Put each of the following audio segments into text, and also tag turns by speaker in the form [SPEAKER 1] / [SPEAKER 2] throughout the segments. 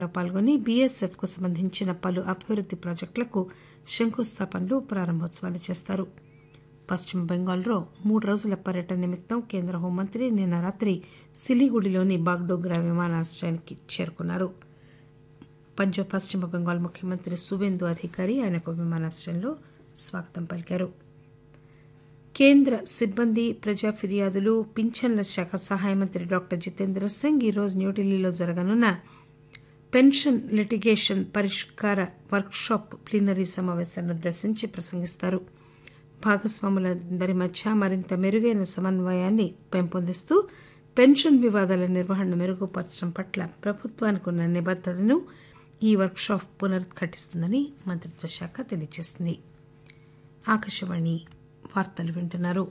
[SPEAKER 1] పాల్గొని బీఎస్ఎఫ్ కు సంబంధించిన పలు అభివృద్ది ప్రాజెక్టులకు శంకుస్థాపనలు ప్రారంభోత్సవాలు చేస్తారు పశ్చిమ బెంగాల్లో మూడు రోజుల పర్యటన నిమిత్తం కేంద్ర హోంమంత్రి నిన్న రాత్రి సిలిగుడిలోని బాగ్డోగ్రా విమానాశ్రయానికి చేరుకున్నారు పంజాబ్ పశ్చిమ బెంగాల్ ముఖ్యమంత్రి సువేందు అధికారి ఆయనకు విమానాశ్రయంలో స్వాగతం పలికారు కేంద్ర సిబ్బంది ప్రజా ఫిర్యాదులు పింఛన్ల శాఖ సహాయ మంత్రి డాక్టర్ జితేంద్ర సింగ్ ఈరోజు న్యూఢిల్లీలో జరగనున్న పెన్షన్ లిటిగేషన్ పరిష్కార వర్క్షాప్ ప్లీనరీ సమావేశాన్ని ఉద్దేశించి ప్రసంగిస్తారు భాగస్వాములందరి మధ్య మరింత మెరుగైన సమన్వయాన్ని పెంపొందిస్తూ పెన్షన్ వివాదాల నిర్వహణను మెరుగుపరచడం పట్ల ప్రభుత్వానికి ఉన్న నిబద్దతను ఈ వర్క్షాప్ పునరుద్ఘాటిస్తుందని మంత్రిత్వ శాఖ తెలియజేసింది ఆకాశవాణి వార్తలు వింటున్నారు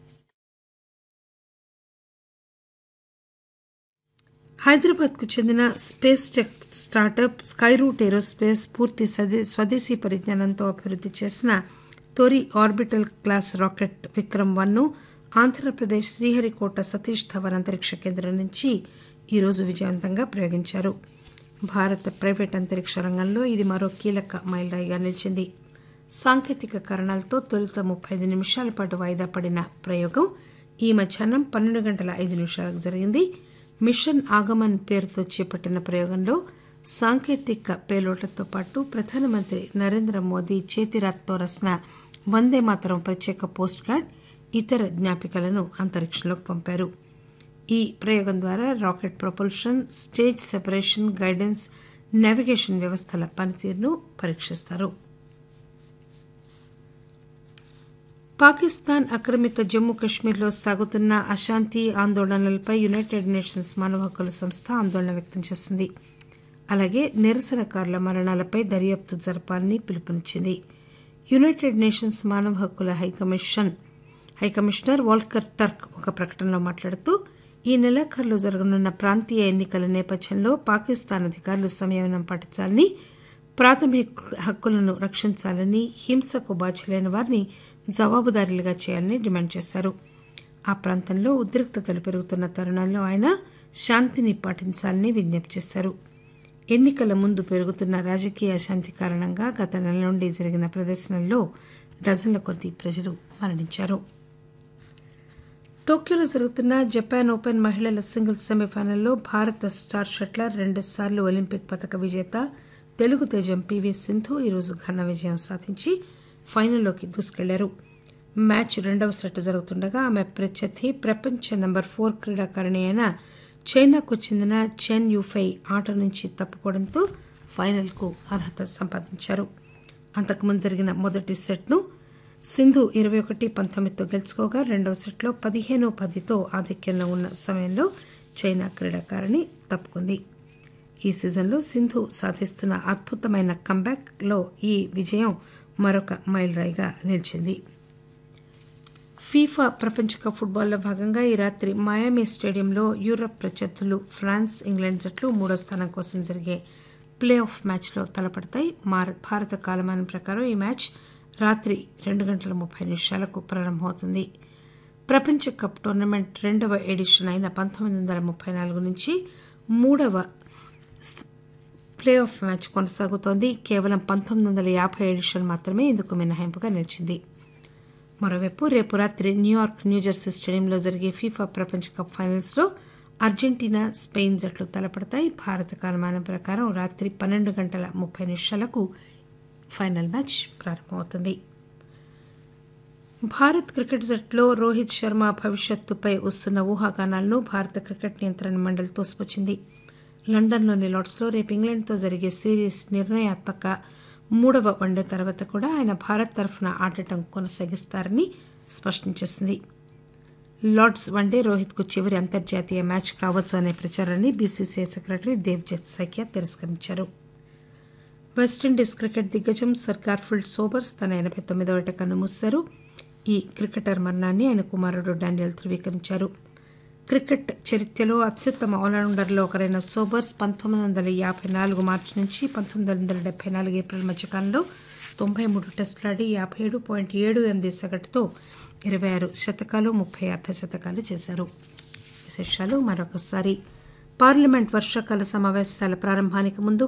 [SPEAKER 1] హైదరాబాద్ కు చెందిన space tech startup Skyroot aerospace పూర్తి స్వదేశీ పరిజ్ఞానంతో అభివృద్ది చేసిన తొలి orbital class rocket Vikram one ను ఆంధ్రప్రదేశ్ శ్రీహరికోట సతీష్ ధవన్ అంతరిక్ష కేంద్రం నుంచి ఈరోజు విజయవంతంగా ప్రయోగించారు భారత ప్రైవేట్ అంతరిక్ష రంగంలో ఇది మరో కీలక మైలురాయిగా నిలిచింది సాంకేతిక కారణాలతో తొలుత ముప్పై ఐదు నిమిషాల పాటు వాయిదా పడిన ప్రయోగం ఈ మధ్యాహ్నం పన్నెండు గంటల ఐదు నిమిషాలకు జరిగింది మిషన్ ఆగమన్ పేరుతో చేపట్టిన ప్రయోగంలో సాంకేతిక పేలోడ్లతో పాటు ప్రధానమంత్రి నరేంద్ర మోదీ చేతిరాత్తో రాసిన వందే మాతరం ప్రత్యేక పోస్ట్ కార్డ్ ఇతర జ్ఞాపికలను అంతరిక్షంలోకి పంపారు ఈ ప్రయోగం ద్వారా rocket propulsion stage separation guidance navigation వ్యవస్థల పనితీరును పరీక్షిస్తారు పాకిస్తాన్ ఆక్రమిత జమ్మూ కశ్మీర్లో సాగుతున్న అశాంతి ఆందోళనలపై యునైటెడ్ నేషన్స్ మానవ హక్కుల సంస్థ ఆందోళన వ్యక్తం చేసింది అలాగే నిరసనకారుల మరణాలపై దర్యాప్తు జరపాలని పిలుపునిచ్చింది యునైటెడ్ నేషన్స్ మానవ హక్కుల హైకమిషన్ హైకమిషనర్ వాల్కర్ టర్క్ ఒక ప్రకటనలో మాట్లాడుతూ ఈ నెలాఖరులో జరగనున్న ప్రాంతీయ ఎన్నికల నేపథ్యంలో పాకిస్తాన్ అధికారులు సంయమనం పాటించాలని ప్రాథమిక హక్కులను రక్షించాలని హింసకు బాధ్యులైన వారిని జవాబుదారీలుగా చేయాలని డిమాండ్ చేశారు ఆ ప్రాంతంలో ఉద్రిక్తతలు పెరుగుతున్న తరుణంలో ఆయన శాంతిని పాటించాలని విజ్ఞప్తి చేశారు ఎన్నికల ముందు పెరుగుతున్న రాజకీయ అశాంతి కారణంగా గత నెల నుండి జరిగిన ప్రదర్శనల్లో డజన్ల కొద్దీ ప్రజలు మరణించారు టోక్యోలో జరుగుతున్న జపాన్ ఓపెన్ మహిళల సింగిల్స్ సెమీఫైనల్లో భారత స్టార్ షట్లర్ రెండుసార్లు ఒలింపిక్ పథక విజేత తెలుగు తేజం పివి సింధు ఈరోజు ఘన విజయం సాధించి ఫైనల్లోకి దూసుకెళ్లారు మ్యాచ్ రెండవ సెట్ జరుగుతుండగా ఆమె ప్రత్యర్థి ప్రపంచ నంబర్ ఫోర్ క్రీడాకారిణి అయిన చైనాకు చెందిన చెన్ యూఫై ఆట నుంచి తప్పుకోవడంతో ఫైనల్కు అర్హత సంపాదించారు అంతకుముందు జరిగిన మొదటి సెట్ను సింధు ఇరవై ఒకటి పంతొమ్మిదితో గెలుచుకోగా రెండవ సెట్లో పదిహేను పదితో ఆధిక్యంలో ఉన్న సమయంలో చైనా క్రీడాకారిణి తప్పుకుంది ఈ సీజన్లో సింధు సాధిస్తున్న అద్భుతమైన కంబ్యాక్లో ఈ విజయం మరొక మైలురాయిగా నిలిచింది ఫీఫా ప్రపంచ కప్ ఫుట్బాల్లో భాగంగా ఈ రాత్రి మయామి స్టేడియంలో యూరప్ ప్రత్యర్థులు ఫ్రాన్స్ ఇంగ్లాండ్ జట్లు మూడో స్థానం కోసం జరిగే ప్లే ఆఫ్ మ్యాచ్లో తలపడతాయి భారత కాలమానం ప్రకారం ఈ మ్యాచ్ రాత్రి రెండు గంటల ముప్పై నిమిషాలకు ప్రారంభమవుతుంది ప్రపంచ కప్ టోర్నమెంట్ రెండవ ఎడిషన్ అయిన పంతొమ్మిది వందల ముప్పై నాలుగు నుంచి మూడవ ప్లే ఆఫ్ మ్యాచ్ కొనసాగుతోంది కేవలం పంతొమ్మిది వందల యాభై ఎడిషన్ మాత్రమే ఇందుకు మినహాయింపుగా నిలిచింది మరోవైపు రేపు రాత్రి న్యూయార్క్ న్యూజెర్సీ స్టేడియంలో జరిగే ఫీఫా ప్రపంచ కప్ ఫైనల్స్లో అర్జెంటీనా స్పెయిన్ జట్లు తలపడతాయి భారత కాలమానం ప్రకారం రాత్రి పన్నెండు గంటల ముప్పై నిమిషాలకు ఫైనల్ మ్యాచ్ ప్రారంభమవుతుంది భారత్ క్రికెట్ జట్టులో రోహిత్ శర్మ భవిష్యత్తుపై వస్తున్న ఊహాగానాలను భారత క్రికెట్ నియంత్రణ మండలి తోసిపుచ్చింది లండన్లోని లార్డ్స్లో రేపు ఇంగ్లాండ్తో జరిగే సిరీస్ నిర్ణయాత్మక మూడవ వన్డే తర్వాత కూడా ఆయన భారత్ తరఫున ఆడటం కొనసాగిస్తారని స్పష్టం చేసింది లార్డ్స్ వన్డే రోహిత్కు చివరి అంతర్జాతీయ మ్యాచ్ కావచ్చు అనే ప్రచారాన్ని బీసీసీఐ సెక్రటరీ దేవ్జత్ సైకియా తిరస్కరించారు వెస్టిండీస్ క్రికెట్ దిగ్గజం సర్ గార్ఫిల్డ్ సోబర్స్ తన ఎనభై తొమ్మిదవ ఏట కన్నుమూశారు ఈ క్రికెటర్ మరణాన్ని ఆయన కుమారుడు డానియల్ ధృవీకరించారు క్రికెట్ చరిత్రలో అత్యుత్తమ ఆల్రౌండర్లో ఒకరైన సోబర్స్ పంతొమ్మిది వందల యాభై నాలుగు మార్చి నుంచి పంతొమ్మిది వందల డెబ్బై నాలుగు ఏప్రిల్ మధ్యకాలంలో తొంభై మూడు టెస్టులాడి యాభై ఏడు పాయింట్ ఏడు ఎనిమిది సగటుతో ఇరవై ఆరు శతకాలు ముప్పై అర్ధ శతకాలు చేశారు విశేషాలు మరొకసారి పార్లమెంట్ వర్షాకాల సమావేశాల ప్రారంభానికి ముందు